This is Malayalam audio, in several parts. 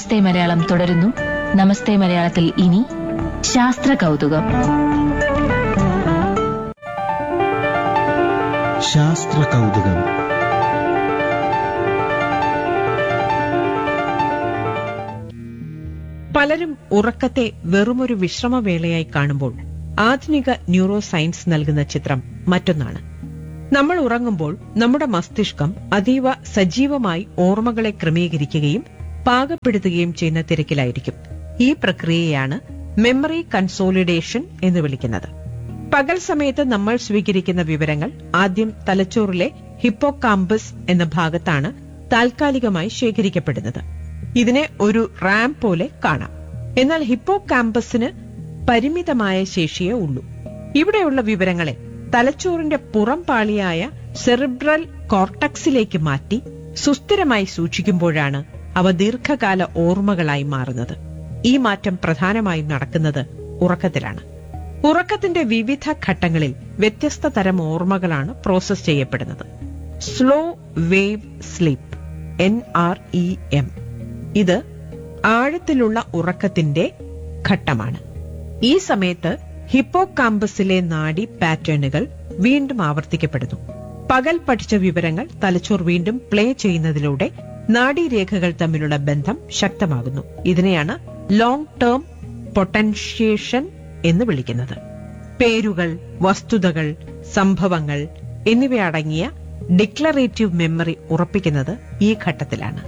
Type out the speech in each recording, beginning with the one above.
നമസ്തേ മലയാളം തുടരുന്നു നമസ്തേ മലയാളത്തിൽ ഇനി ശാസ്ത്ര കൗതുകം ശാസ്ത്ര കൗതുകം പലരും ഉറക്കത്തെ വെറുമൊരു വിശ്രമവേളയായി കാണുമ്പോൾ ആധുനിക ന്യൂറോ സയൻസ് നൽകുന്ന ചിത്രം മറ്റൊന്നാണ് നമ്മൾ ഉറങ്ങുമ്പോൾ നമ്മുടെ മസ്തിഷ്കം അതീവ സജീവമായി ഓർമ്മകളെ ക്രമീകരിക്കുകയും പാകപ്പെടുത്തുകയും ചെയ്യുന്ന തിരക്കിലായിരിക്കും ഈ പ്രക്രിയയാണ് മെമ്മറി കൺസോളിഡേഷൻ എന്ന് വിളിക്കുന്നത് പകൽ സമയത്ത് നമ്മൾ സ്വീകരിക്കുന്ന വിവരങ്ങൾ ആദ്യം തലച്ചോറിലെ ഹിപ്പോകാമ്പസ് എന്ന ഭാഗത്താണ് താൽക്കാലികമായി ശേഖരിക്കപ്പെടുന്നത് ഇതിനെ ഒരു റാം പോലെ കാണാം എന്നാൽ ഹിപ്പോ കാമ്പസിന് പരിമിതമായ ശേഷിയേ ഉള്ളൂ ഇവിടെയുള്ള വിവരങ്ങളെ തലച്ചോറിന്റെ പുറം പാളിയായ സെറിബ്രൽ കോർട്ടക്സിലേക്ക് മാറ്റി സുസ്ഥിരമായി സൂക്ഷിക്കുമ്പോഴാണ് അവ ദീർഘകാല ഓർമ്മകളായി മാറുന്നത് ഈ മാറ്റം പ്രധാനമായും നടക്കുന്നത് ഉറക്കത്തിലാണ് ഉറക്കത്തിന്റെ വിവിധ ഘട്ടങ്ങളിൽ വ്യത്യസ്ത തരം ഓർമ്മകളാണ് പ്രോസസ് ചെയ്യപ്പെടുന്നത് slow wave sleep N R E M ഇത് ആഴത്തിലുള്ള ഉറക്കത്തിന്റെ ഘട്ടമാണ് ഈ സമയത്ത് ഹിപ്പോകാമ്പസിലെ നാഡി പാറ്റേണുകൾ വീണ്ടും ആവർത്തിക്കപ്പെടുന്നു പകൽ പഠിച്ച വിവരങ്ങൾ തലച്ചോർ വീണ്ടും പ്ലേ ചെയ്യുന്നതിലൂടെ നാഡീരേഖകൾ തമ്മിലുള്ള ബന്ധം ശക്തമാകുന്നു ഇതിനെയാണ് ലോങ് ടേം പൊട്ടൻഷ്യേഷൻ എന്ന് വിളിക്കുന്നത് പേരുകൾ വസ്തുതകൾ സംഭവങ്ങൾ എന്നിവയടങ്ങിയ ഡിക്ലറേറ്റീവ് മെമ്മറി ഉറപ്പിക്കുന്നത് ഈ ഘട്ടത്തിലാണ്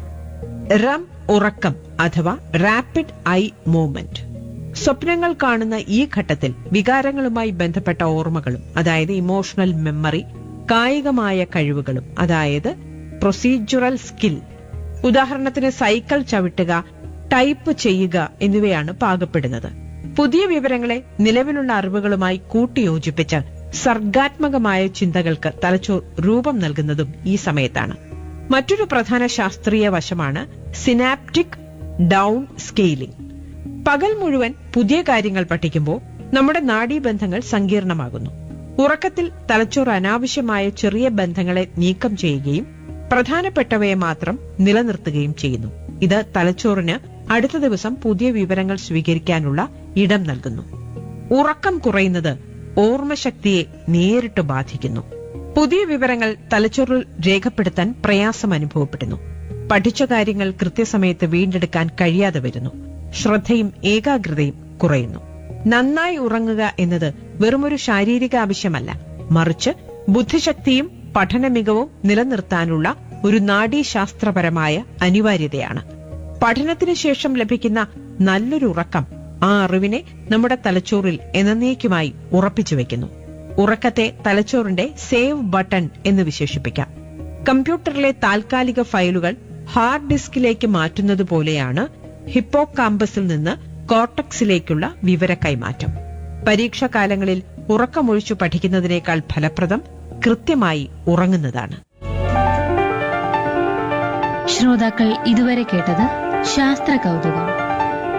റം ഉറക്കം അഥവാ റാപ്പിഡ് ഐ മൂവ്മെന്റ് സ്വപ്നങ്ങൾ കാണുന്ന ഈ ഘട്ടത്തിൽ വികാരങ്ങളുമായി ബന്ധപ്പെട്ട ഓർമ്മകളും അതായത് ഇമോഷണൽ മെമ്മറി കായികമായ കഴിവുകളും അതായത് പ്രൊസീജറൽ സ്കിൽ ഉദാഹരണത്തിന് സൈക്കിൾ ചവിട്ടുക ടൈപ്പ് ചെയ്യുക എന്നിവയാണ് പാകപ്പെടുന്നത് പുതിയ വിവരങ്ങളെ നിലവിലുള്ള അറിവുകളുമായി കൂട്ടിയോജിപ്പിച്ച് സർഗാത്മകമായ ചിന്തകൾക്ക് തലച്ചോർ രൂപം നൽകുന്നതും ഈ സമയത്താണ് മറ്റൊരു പ്രധാന ശാസ്ത്രീയ വശമാണ് സിനാപ്റ്റിക് ഡൗൺ സ്കെയിലിംഗ് പകൽ മുഴുവൻ പുതിയ കാര്യങ്ങൾ പഠിക്കുമ്പോൾ നമ്മുടെ നാഡീബന്ധങ്ങൾ സങ്കീർണമാകുന്നു ഉറക്കത്തിൽ തലച്ചോർ അനാവശ്യമായ ചെറിയ ബന്ധങ്ങളെ നീക്കം ചെയ്യുകയും പ്രധാനപ്പെട്ടവയെ മാത്രം നിലനിർത്തുകയും ചെയ്യുന്നു ഇത് തലച്ചോറിന് അടുത്ത ദിവസം പുതിയ വിവരങ്ങൾ സ്വീകരിക്കാനുള്ള ഇടം നൽകുന്നു ഉറക്കം കുറയുന്നത് ഓർമ്മശക്തിയെ നേരിട്ട് ബാധിക്കുന്നു പുതിയ വിവരങ്ങൾ തലച്ചോറിൽ രേഖപ്പെടുത്താൻ പ്രയാസം അനുഭവപ്പെടുന്നു പഠിച്ച കാര്യങ്ങൾ കൃത്യസമയത്ത് വീണ്ടെടുക്കാൻ കഴിയാതെ വരുന്നു ശ്രദ്ധയും ഏകാഗ്രതയും കുറയുന്നു നന്നായി ഉറങ്ങുക എന്നത് വെറുമൊരു ശാരീരിക ആവശ്യമല്ല മറിച്ച് ബുദ്ധിശക്തിയും പഠന മികവും നിലനിർത്താനുള്ള ഒരു നാഡീശാസ്ത്രപരമായ അനിവാര്യതയാണ് പഠനത്തിന് ശേഷം ലഭിക്കുന്ന നല്ലൊരു ഉറക്കം ആ അറിവിനെ നമ്മുടെ തലച്ചോറിൽ എന്നേക്കുമായി ഉറപ്പിച്ചു വെക്കുന്നു ഉറക്കത്തെ തലച്ചോറിന്റെ സേവ് ബട്ടൺ എന്ന് വിശേഷിപ്പിക്കാം കമ്പ്യൂട്ടറിലെ താൽക്കാലിക ഫയലുകൾ ഹാർഡ് ഡിസ്കിലേക്ക് മാറ്റുന്നത് പോലെയാണ് ഹിപ്പോകാമ്പസിൽ നിന്ന് കോർട്ടക്സിലേക്കുള്ള വിവര കൈമാറ്റം പരീക്ഷാകാലങ്ങളിൽ ഉറക്കമൊഴിച്ചു പഠിക്കുന്നതിനേക്കാൾ ഫലപ്രദം കൃത്യമായി ഉറങ്ങുന്നതാണ് ശ്രോതാക്കൾ ഇതുവരെ കേട്ടത് ശാസ്ത്ര കൗതുകം